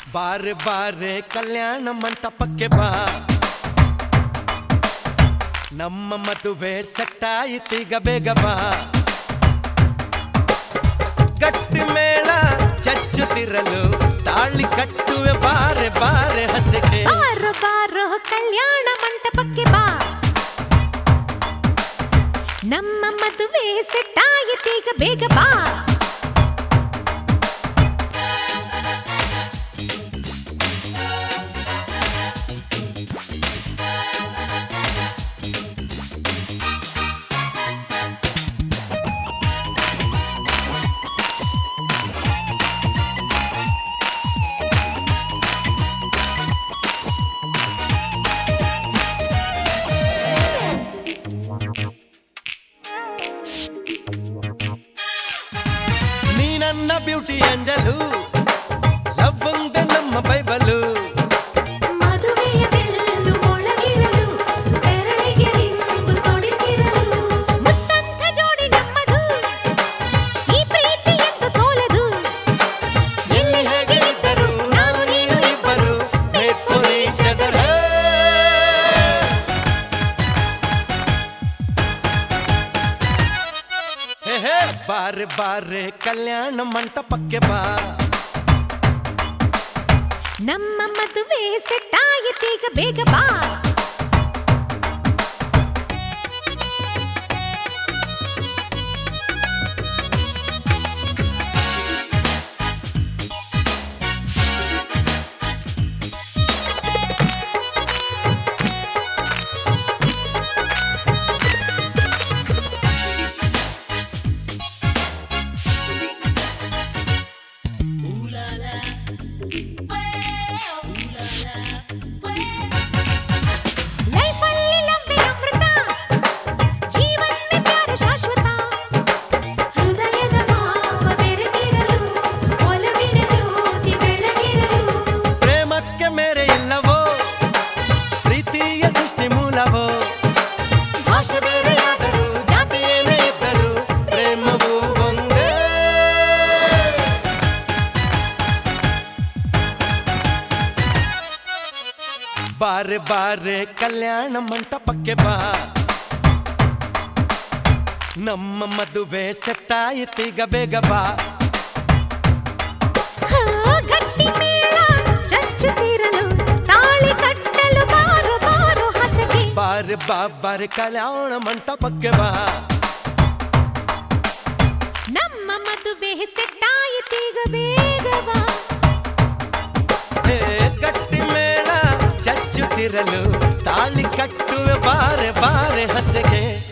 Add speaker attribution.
Speaker 1: ಬಾರೆ ಬಾರೆ ಕಲ್ಯಾಣ ಮಂಟಪಕ್ಕೆ ಬಾ ನಮ್ಮ ಮದುವೆ ಸೆಟ್ಟಾಯಿತೀಗ ಬೇಗ ಬಾ ಗಟ್ಟಿ ಮೇಳ ಚಚ್ಚುತ್ತಿರಲು ತಾಳಿ ಕಟ್ಟುವೆ ಬಾರೆ ಬಾರೆ ಹಸೆಗೆ
Speaker 2: ಬಾರೋ ಬಾರೋ ಕಲ್ಯಾಣ ಮಂಟಪಕ್ಕೆ ಬಾ ನಮ್ಮ ಮದುವೆ ಸೆಟ್ಟಾಯಿತೀಗ ಬೇಗ ಬಾ
Speaker 1: ನೀ ನನ್ನ ಬ್ಯೂಟಿ ಅಂಜಲು ಲವ್ ಒಂದೇ ನಮ್ಮ ಬೈಬಲು
Speaker 2: ಮದುವೆಯ ಬೆಲ್ಲು ಒಳಗಿರಲು ಬೆರಳಿಗೆ ರಿಂಗು ತೊಡಿಸಿರಲು ಮುತ್ತಂಥ ಜೋಡಿ ನಮ್ಮದು ಈ ಪ್ರೀತಿ ಎಂತ ಸೋಲದು ಎಲ್ಲಿ ಹೇಗೆ ಇದ್ದರು ನಾವು ನೀನು
Speaker 1: ಇಬ್ಬರು made for each other. ಹೇ, ಹೇ, ಬಾರೆ ಬಾರೆ ಕಲ್ಯಾಣ ಮಂಟಪಕ್ಕೆ ಬಾ
Speaker 2: ನಮ್ಮ ಮದುವೆ ಸೆಟ್ಟಾಯಿತೀಗ ಬೇಗ ಬಾ ಲೈಫಲ್ಲಿ ಲವ್ವೇ ಅಮೃತ ಜೀವನವೇ ಪ್ಯಾರ ಶಾಶ್ವತ ಹೃದಯದ ಭಾವ ಬೆರೆತಿರಲು ಒಲವಿನ ಜ್ಯೋತಿ ಬೆಳಗಿರಲು
Speaker 1: ಪ್ರೇಮಕ್ಕೆ ಮೇರೆ ಇಲ್ಲವೋ ಪ್ರೀತಿಯ ಸೃಷ್ಟಿ ಮೂಲವೋ
Speaker 2: ಭಾಷೆ ಬೇರೆಯಾದರೂ
Speaker 1: ಜಾತಿ ಏನೇ ಇದ್ದರೂ ಪ್ರೇಮವು ಒಂದೇ ಬಾರೆ ಬಾರೆ ಕಲ್ಯಾಣ ಮಂಟಪಕ್ಕೆ ಬಾ ನಮ್ಮ ಮದುವೆ ಸೆಟ್ಟಾಯಿತೀಗ ಬೇಗ ಬಾ
Speaker 2: ಹಾ, ಗಟ್ಟಿ ಮೇಳ ಚಚ್ಚುತ್ತಿರಲು ತಾಳಿ ಕಟ್ಟಲು ಬಾರೋ ಬಾರೋ ಹಸಗೆ
Speaker 1: ಬಾರೆ ಬಾ ಬಾರೆ ಕಲ್ಯಾಣ ಮಂಟಪಕ್ಕೆ ಬಾ
Speaker 2: ನಮ್ಮ ಮದುವೆ ಸೆಟ್ಟಾಯಿತೀಗ ಬೇಗ ಬಾ
Speaker 1: ಹೇ ಗಟ್ಟಿ ಮೇಳ ಚಚ್ಚುತ್ತಿರಲು ತಾಳಿ ಕಟ್ಟುವೆ ಬಾರೆ ಬಾರೆ ಹಸೆಗೆ